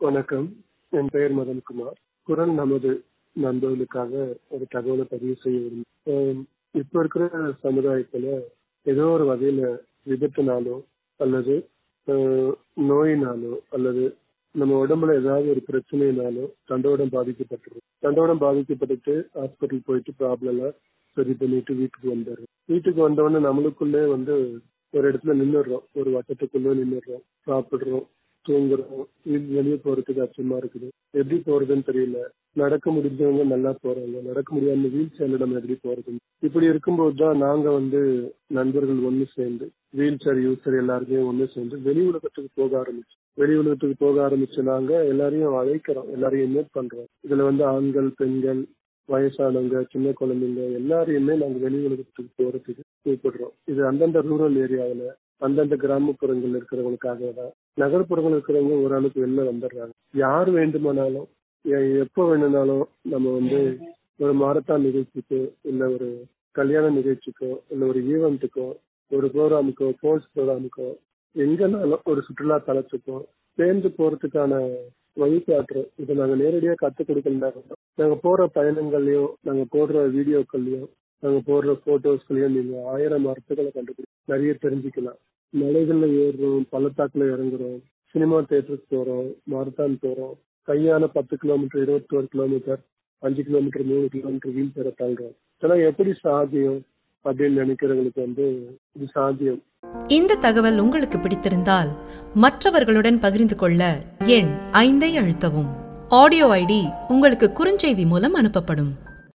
வணக்கம் என் பெயர் மதன்குமார் குரல் நமது நண்பர்களுக்காக ஒரு தகவலை பதிவு செய்ய விரும்புகிறேன் இப்ப இருக்கிற சமுதாயத்துல ஏதோ ஒரு வகையில விபத்துனாலோ அல்லது அஹ், நோயினாலோ அல்லது நம்ம உடம்புல ஏதாவது ஒரு பிரச்சனைனாலோ தண்டோடம் பாதிக்கப்பட்டிருக்கும் தண்டோடம் பாதிக்கப்பட்டுட்டு ஹாஸ்பிட்டல் போயிட்டு ப்ராப்ளம் எல்லாம் சரி பண்ணிட்டு வீட்டுக்கு வந்துடுறோம் வீட்டுக்கு வந்தவொடனே நம்மளுக்குள்ளே வந்து ஒரு இடத்துல நின்னுடுறோம் ஒரு வட்டத்துக்குள்ள நின்னுடுறோம் சாப்பிடுறோம் தூங்குறோம் வீட்டு வெளியே போறதுக்கு அச்சமா இருக்குது எப்படி போறதுன்னு தெரியல நடக்க முடிஞ்சவங்க நல்லா போறாங்க நடக்க முடியாம வீல் சேர்ல நம்ம எப்படி போறது இப்படி இருக்கும்போது தான் நாங்க வந்து நண்பர்கள் ஒண்ணு சேர்ந்து வீல் சேர் யூசர் எல்லாருமே ஒண்ணு சேர்ந்து வெளி உலகத்துக்கு போக ஆரம்பிச்சோம் வெளி உலகத்துக்கு போக ஆரம்பிச்சு நாங்க எல்லாரையும் அழைக்கிறோம் எல்லாரையும் இன்வைட் பண்றோம் இதுல வந்து ஆண்கள் பெண்கள் வயசானவங்க சின்ன குழந்தைங்க எல்லாரையுமே நாங்க வெளி உலகத்துக்கு போறதுக்கு கூப்பிடுறோம் இது அந்தந்த ரூரல் ஏரியாவுல அந்தந்த கிராமப்புறங்கள் இருக்கிறவங்களுக்காக தான் நகர்ப்புறங்கள் இருக்கிறவங்க ஓரளவுக்கு வெளில வந்துடுறாங்க யார் வேண்டுமானாலும் எ- எப்போ வேணும்னாலும் நம்ம வந்து ஒரு மாரத்தான் நிகழ்ச்சிக்கோ இல்ல ஒரு கல்யாண நிகழ்ச்சிக்கோ இல்ல ஒரு ஈவெண்ட்டுக்கோ ஒரு ப்ரோக்ராமுக்கோ ஸ்போர்ட்ஸ் ப்ரோக்ராமுக்கோ எங்கனாலும் ஒரு சுற்றுலா தலத்துக்கோ சேர்ந்து போறதுக்கான வழிகாட்டுறோம் இதை நாங்க நேரடியா கத்துக் கொடுக்கல நாங்க போற பயணங்கள்லயும் நாங்க போடுற வீடியோக்கள்லயும் நாங்க போடுற போட்டோஸ்களையும் நீங்க ஆயிரம் அர்த்தங்களை கண்டுபிடி நிறைய தெரிஞ்சுக்கலாம் மலைகள்ல ஏறுறோம் பள்ளத்தாக்குல இறங்குறோம் சினிமா தியேட்டருக்கு போறோம் மாரத்தான் போறோம் கையால பத்து கிலோமீட்டர் இருபத்தி ஒரு கிலோமீட்டர் அஞ்சு கிலோமீட்டர் மூணு கிலோமீட்டர் வீல் சேர தள்ளுறோம் இதெல்லாம் எப்படி சாத்தியம் அப்படின்னு நினைக்கிறவங்களுக்கு வந்து இது சாத்தியம் இந்த தகவல் உங்களுக்கு பிடித்திருந்தால் மற்றவர்களுடன் பகிர்ந்து கொள்ள எண் ஐந்தை அழுத்தவும் ஆடியோ ஐடி உங்களுக்கு குறுஞ்செய்தி மூலம் அனுப்பப்படும்